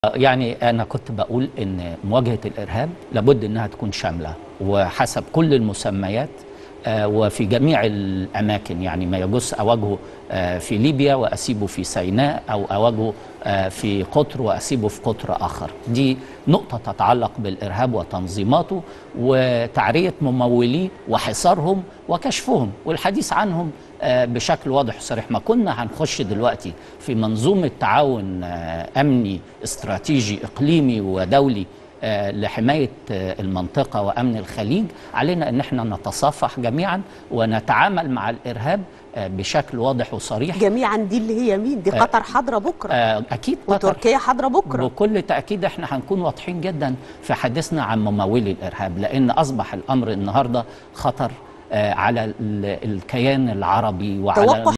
يعني أنا كنت بقول إن مواجهة الإرهاب لابد إنها تكون شاملة وحسب كل المسميات آه، وفي جميع الأماكن يعني ما يجوز أواجهه آه، في ليبيا وأسيبه في سيناء أو أواجهه آه، في قطر وأسيبه في قطر آخر دي نقطة تتعلق بالإرهاب وتنظيماته وتعرية مموليه وحصارهم وكشفهم والحديث عنهم آه، بشكل واضح وصريح ما كنا هنخش دلوقتي في منظومة تعاون آه، أمني استراتيجي إقليمي ودولي آه، لحماية آه، المنطقة وأمن الخليج علينا أن احنا نتصافح جميعا ونتعامل مع الإرهاب آه، بشكل واضح وصريح جميعا دي اللي هي مين دي قطر حاضره بكره آه، أكيد قطر وتركيا حاضره بكره بكل تأكيد احنا هنكون واضحين جدا في حديثنا عن ممولي الإرهاب لأن أصبح الأمر النهاردة خطر آه، على ال- الكيان العربي وعلى توقع